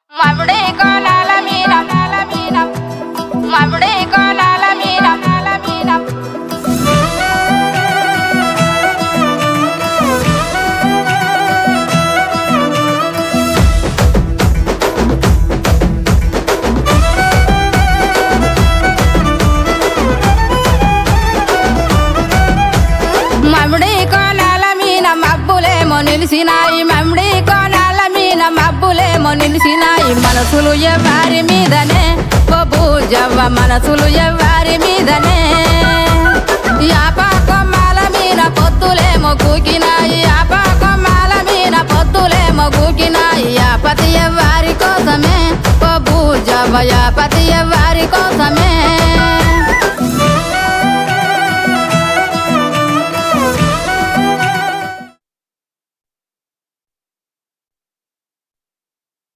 మముడే కోలాల మీన నాల మీన మముడే కోలాల మీన నాల మీన మముడి కోలాల మీన మబ్బులేమో నిలిసినాయి మముడి కోలాల మీన మబ్బులేమో నిలిసినాయి మనసులు ఎవ్వారి మీదనే ఓ పూజవ్వ మనసులు ఎవ్వారి మీదనే యాప కొమ్మాల మీన పొత్తులేమో కూకినాయి యాప కొమ్మాల మీన పొత్తులేమో కూకినాయి యాపతి ఎవ్వారి కోసమే ఓ పూజవ్వ యాపతి ఎవ్వారి కోసమే